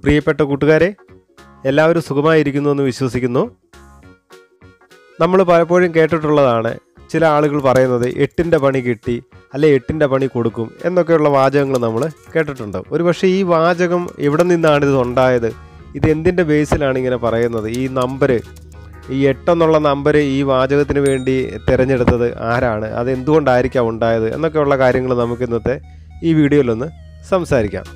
പ്രിയപ്പെട്ട കൂട്ടുകാരെ എല്ലാവരും സുഖമായിരിക്കുന്നു എന്ന് വിശ്വസിക്കുന്നു നമ്മൾ പലപ്പോഴും കേട്ടിട്ടുള്ളതാണ് ചില ആളുകൾ പറയുന്നത് എട്ടിൻ്റെ പണി കിട്ടി അല്ലെ എട്ടിൻ്റെ പണി കൊടുക്കും എന്നൊക്കെയുള്ള വാചകങ്ങൾ നമ്മൾ കേട്ടിട്ടുണ്ട് ഒരുപക്ഷെ ഈ വാചകം എവിടെ നിന്നാണ് ഇത് ഉണ്ടായത് ഇത് എന്തിൻ്റെ ബേസിലാണ് ഇങ്ങനെ പറയുന്നത് ഈ നമ്പർ ഈ എട്ടെന്നുള്ള നമ്പർ ഈ വാചകത്തിന് വേണ്ടി തിരഞ്ഞെടുത്തത് ആരാണ് അത് എന്തുകൊണ്ടായിരിക്കാം ഉണ്ടായത് എന്നൊക്കെയുള്ള കാര്യങ്ങൾ നമുക്ക് ഇന്നത്തെ ഈ വീഡിയോയിലൊന്ന് സംസാരിക്കാം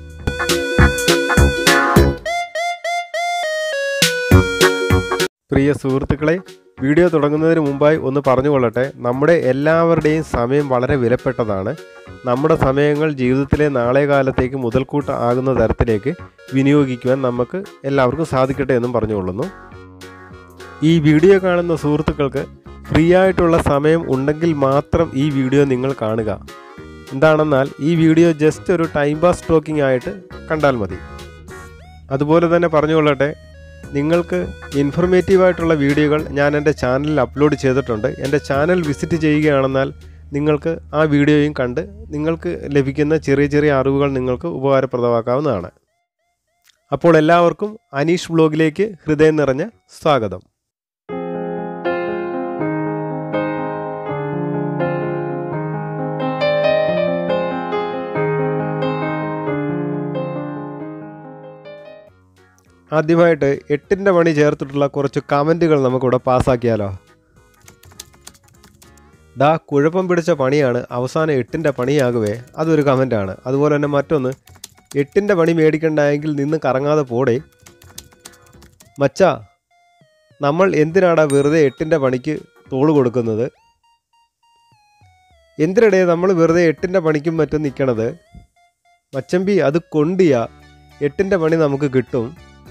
പ്രിയ സുഹൃത്തുക്കളെ വീഡിയോ തുടങ്ങുന്നതിന് മുമ്പായി ഒന്ന് പറഞ്ഞുകൊള്ളട്ടെ നമ്മുടെ എല്ലാവരുടെയും സമയം വളരെ വിലപ്പെട്ടതാണ് നമ്മുടെ സമയങ്ങൾ ജീവിതത്തിലെ നാളെ കാലത്തേക്ക് മുതൽക്കൂട്ട് ആകുന്ന തരത്തിലേക്ക് വിനിയോഗിക്കുവാൻ നമുക്ക് എല്ലാവർക്കും സാധിക്കട്ടെ എന്നും പറഞ്ഞുകൊള്ളുന്നു ഈ വീഡിയോ കാണുന്ന സുഹൃത്തുക്കൾക്ക് ഫ്രീ ആയിട്ടുള്ള സമയം ഉണ്ടെങ്കിൽ മാത്രം ഈ വീഡിയോ നിങ്ങൾ കാണുക എന്താണെന്നാൽ ഈ വീഡിയോ ജസ്റ്റ് ഒരു ടൈം പാസ് ടോക്കിംഗ് ആയിട്ട് കണ്ടാൽ മതി അതുപോലെ തന്നെ പറഞ്ഞുകൊള്ളട്ടെ നിങ്ങൾക്ക് ഇൻഫർമേറ്റീവ് ആയിട്ടുള്ള വീഡിയോകൾ ഞാൻ എൻ്റെ ചാനലിൽ അപ്ലോഡ് ചെയ്തിട്ടുണ്ട് എൻ്റെ ചാനൽ വിസിറ്റ് ചെയ്യുകയാണെന്നാൽ നിങ്ങൾക്ക് ആ വീഡിയോയും കണ്ട് നിങ്ങൾക്ക് ലഭിക്കുന്ന ചെറിയ ചെറിയ അറിവുകൾ നിങ്ങൾക്ക് ഉപകാരപ്രദമാക്കാവുന്നതാണ് അപ്പോൾ എല്ലാവർക്കും അനീഷ് ബ്ലോഗിലേക്ക് ഹൃദയം നിറഞ്ഞ സ്വാഗതം ആദ്യമായിട്ട് എട്ടിൻ്റെ പണി ചേർത്തിട്ടുള്ള കുറച്ച് കമൻറ്റുകൾ നമുക്കിവിടെ പാസ്സാക്കിയാലോ ഡാ കുഴപ്പം പിടിച്ച പണിയാണ് അവസാനം എട്ടിൻ്റെ പണിയാകുവേ അതൊരു കമൻറ്റാണ് അതുപോലെ തന്നെ മറ്റൊന്ന് എട്ടിൻ്റെ പണി മേടിക്കണ്ടായെങ്കിൽ നിന്ന് കറങ്ങാതെ പോടേ മച്ചാ നമ്മൾ എന്തിനാടാ വെറുതെ എട്ടിൻ്റെ പണിക്ക് തോള് കൊടുക്കുന്നത് എന്തിനിടെ നമ്മൾ വെറുതെ എട്ടിൻ്റെ പണിക്കും മറ്റും നിൽക്കണത് മച്ചമ്പി അത് കൊണ്ടിയാ എട്ടിൻ്റെ പണി നമുക്ക് കിട്ടും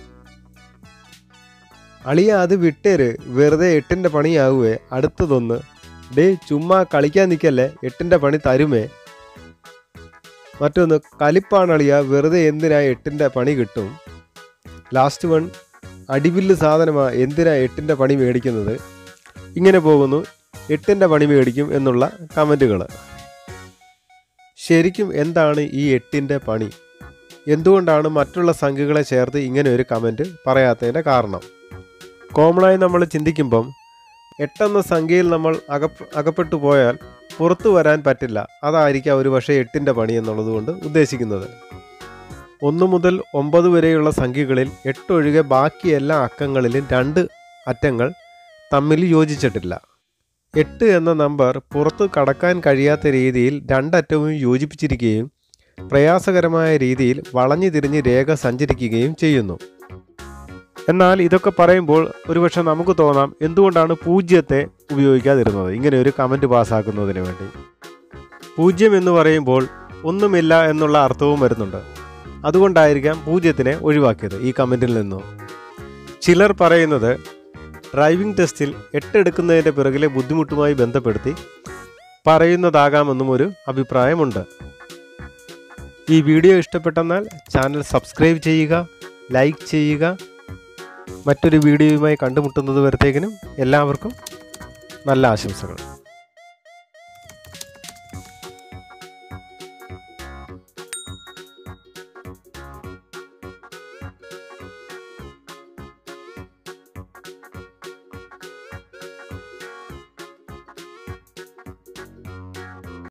അളിയ അത് വിട്ടേര് വെറുതെ എട്ടിൻ്റെ പണിയാകുവേ അടുത്തതൊന്ന് ഡേ ചുമ്മാ കളിക്കാൻ നിൽക്കല്ലേ എട്ടിൻ്റെ പണി തരുമേ മറ്റൊന്ന് കലിപ്പാണ് അളിയ വെറുതെ എന്തിനാ എട്ടിൻ്റെ പണി കിട്ടും ലാസ്റ്റ് വൺ അടിവില്ല് സാധനമാ എന്തിനാ എട്ടിൻ്റെ പണി മേടിക്കുന്നത് ഇങ്ങനെ പോകുന്നു എട്ടിൻ്റെ പണി മേടിക്കും എന്നുള്ള കമൻറ്റുകൾ ശരിക്കും എന്താണ് ഈ എട്ടിൻ്റെ പണി എന്തുകൊണ്ടാണ് മറ്റുള്ള സംഖ്യകളെ ചേർത്ത് ഇങ്ങനെ ഒരു കമൻറ്റ് പറയാത്തതിൻ്റെ കാരണം കോമണായി നമ്മൾ ചിന്തിക്കുമ്പം എട്ടെന്ന സംഖ്യയിൽ നമ്മൾ അക അകപ്പെട്ടു പോയാൽ പുറത്തു വരാൻ പറ്റില്ല അതായിരിക്കാം ഒരു പക്ഷേ എട്ടിൻ്റെ പണി എന്നുള്ളത് കൊണ്ട് ഉദ്ദേശിക്കുന്നത് ഒന്ന് മുതൽ ഒമ്പത് വരെയുള്ള സംഖ്യകളിൽ എട്ടൊഴികെ ബാക്കി എല്ലാ അക്കങ്ങളിലും രണ്ട് അറ്റങ്ങൾ തമ്മിൽ യോജിച്ചിട്ടില്ല എട്ട് എന്ന നമ്പർ പുറത്തു കടക്കാൻ കഴിയാത്ത രീതിയിൽ രണ്ടറ്റവും യോജിപ്പിച്ചിരിക്കുകയും പ്രയാസകരമായ രീതിയിൽ വളഞ്ഞു തിരിഞ്ഞ് രേഖ സഞ്ചരിക്കുകയും ചെയ്യുന്നു എന്നാൽ ഇതൊക്കെ പറയുമ്പോൾ ഒരുപക്ഷെ നമുക്ക് തോന്നാം എന്തുകൊണ്ടാണ് പൂജ്യത്തെ ഉപയോഗിക്കാതിരുന്നത് ഇങ്ങനെ ഒരു കമൻറ്റ് പാസ്സാക്കുന്നതിന് വേണ്ടി പൂജ്യം എന്ന് പറയുമ്പോൾ ഒന്നുമില്ല എന്നുള്ള അർത്ഥവും വരുന്നുണ്ട് അതുകൊണ്ടായിരിക്കാം പൂജ്യത്തിനെ ഒഴിവാക്കിയത് ഈ കമൻറ്റിൽ നിന്നും ചിലർ പറയുന്നത് ഡ്രൈവിംഗ് ടെസ്റ്റിൽ എട്ടെടുക്കുന്നതിൻ്റെ പിറകിലെ ബുദ്ധിമുട്ടുമായി ബന്ധപ്പെടുത്തി പറയുന്നതാകാമെന്നും ഒരു അഭിപ്രായമുണ്ട് ഈ വീഡിയോ ഇഷ്ടപ്പെട്ടെന്നാൽ ചാനൽ സബ്സ്ക്രൈബ് ചെയ്യുക ലൈക്ക് ചെയ്യുക മറ്റൊരു വീഡിയോയുമായി കണ്ടുമുട്ടുന്നത് വരത്തേക്കിനും എല്ലാവർക്കും നല്ല ആശംസകൾ